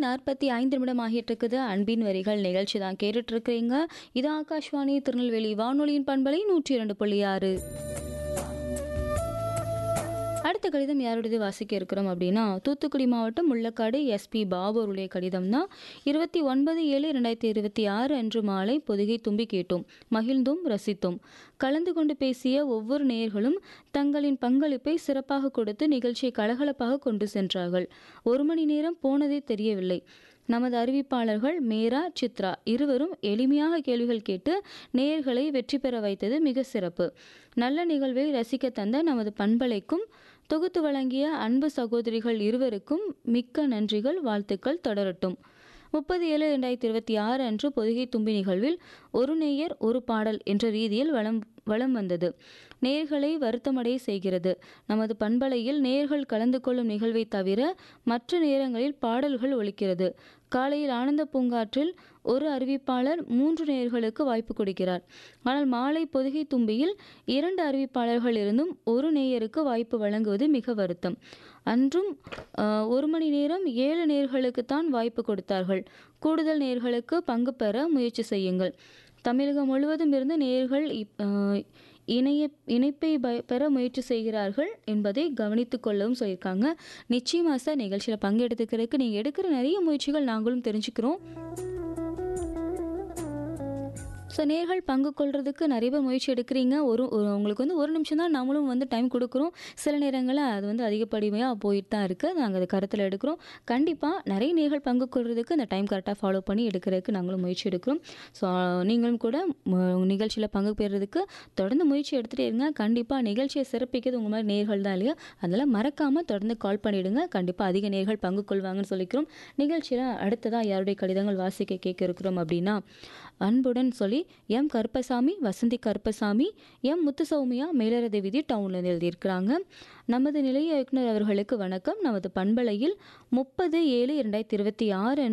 நாற்பத்தி ஐந்து நிமிடம் ஆகிட்டு இருக்குது அன்பின் வரிகள் நிகழ்ச்சி தான் கேட்டுட்டு இருக்கிறீங்க இது ஆகாஷ்வாணி திருநெல்வேலி வானொலியின் பண்பலை நூற்றி இரண்டு புள்ளி ஆறு அடுத்த கடிதம் யாருடையது வாசிக்க இருக்கிறோம் அப்படின்னா தூத்துக்குடி மாவட்டம் முள்ளக்காடு எஸ்பி பாபு அவருடைய கடிதம் தான் இருபத்தி ஒன்பது ஏழு ரெண்டாயிரத்தி இருபத்தி ஆறு அன்று மாலை பொதிகை தும்பி கேட்டோம் மகிழ்ந்தும் ரசித்தோம் கலந்து கொண்டு பேசிய ஒவ்வொரு நேயர்களும் தங்களின் பங்களிப்பை சிறப்பாக கொடுத்து நிகழ்ச்சியை கலகலப்பாக கொண்டு சென்றார்கள் ஒரு மணி நேரம் போனதே தெரியவில்லை நமது அறிவிப்பாளர்கள் மேரா சித்ரா இருவரும் எளிமையாக கேள்விகள் கேட்டு நேயர்களை வெற்றி பெற வைத்தது மிக சிறப்பு நல்ல நிகழ்வை ரசிக்க தந்த நமது பண்பலைக்கும் தொகுத்து வழங்கிய அன்பு சகோதரிகள் இருவருக்கும் மிக்க நன்றிகள் வாழ்த்துக்கள் தொடரட்டும் முப்பது ஏழு ரெண்டாயிரத்தி இருபத்தி ஆறு அன்று பொதிகை தும்பி நிகழ்வில் ஒரு நேயர் ஒரு பாடல் என்ற ரீதியில் வளம் வளம் வந்தது நேயர்களை வருத்தமடைய செய்கிறது நமது பண்பலையில் நேயர்கள் கலந்து கொள்ளும் நிகழ்வை தவிர மற்ற நேரங்களில் பாடல்கள் ஒலிக்கிறது காலையில் ஆனந்த பூங்காற்றில் ஒரு அறிவிப்பாளர் மூன்று நேயர்களுக்கு வாய்ப்பு கொடுக்கிறார் ஆனால் மாலை பொதிகை தும்பியில் இரண்டு அறிவிப்பாளர்கள் இருந்தும் ஒரு நேயருக்கு வாய்ப்பு வழங்குவது மிக வருத்தம் அன்றும் ஆஹ், ஒரு மணி நேரம் ஏழு நேர்களுக்கு தான் வாய்ப்பு கொடுத்தார்கள் கூடுதல் நேர்களுக்கு பங்கு பெற முயற்சி செய்யுங்கள் தமிழகம் முழுவதும் இருந்து நேயர்கள் இப்- ஆஹ், இணைய இணைப்பை ப- பெற முயற்சி செய்கிறார்கள் என்பதை கவனித்துக் கொள்ளவும் சொல்லியிருக்காங்க நிச்சயமா சார் நிகழ்ச்சியில் பங்கெடுத்துக்கிறதுக்கு நீங்கள் எடுக்கிற நிறைய முயற்சிகள் நாங்களும் தெரிஞ்சுக்கிறோம் ஸோ நேர்கள் பங்கு கொள்றதுக்கு நிறைய பேர் முயற்சி எடுக்கிறீங்க ஒரு ஒரு உங்களுக்கு வந்து ஒரு நிமிஷம் தான் நம்மளும் வந்து டைம் கொடுக்குறோம் சில நேரங்களில் அது வந்து அதிகப்படிமையாக போயிட்டு தான் இருக்குது நாங்கள் அதை கருத்தில் எடுக்கிறோம் கண்டிப்பாக நிறைய நேர்கள் பங்கு கொள்றதுக்கு அந்த டைம் கரெக்டாக ஃபாலோ பண்ணி எடுக்கிறதுக்கு நாங்களும் முயற்சி எடுக்கிறோம் ஸோ நீங்களும் கூட நிகழ்ச்சியில் பங்கு பெறுறதுக்கு தொடர்ந்து முயற்சி எடுத்துகிட்டே இருங்க கண்டிப்பாக நிகழ்ச்சியை சிறப்பிக்கிறது உங்கள் மாதிரி நேர்கள் தான் இல்லையா அதனால் மறக்காமல் தொடர்ந்து கால் பண்ணிவிடுங்க கண்டிப்பாக அதிக நேர்கள் பங்கு கொள்வாங்கன்னு சொல்லிக்கிறோம் நிகழ்ச்சியில் அடுத்ததாக யாருடைய கடிதங்கள் வாசிக்க கேட்க இருக்கிறோம் அப்படின்னா அன்புடன் சொல்லி எம் கருப்பசாமி வசந்தி கருப்பசாமி எம் முத்துசௌமியா மேலரதி விதி டவுனில் எழுதியிருக்கிறாங்க நமது நிலைய இயக்குனர் அவர்களுக்கு வணக்கம் நமது பண்பலையில் முப்பது ஏழு இரண்டாயிரத்தி இருபத்தி ஆறு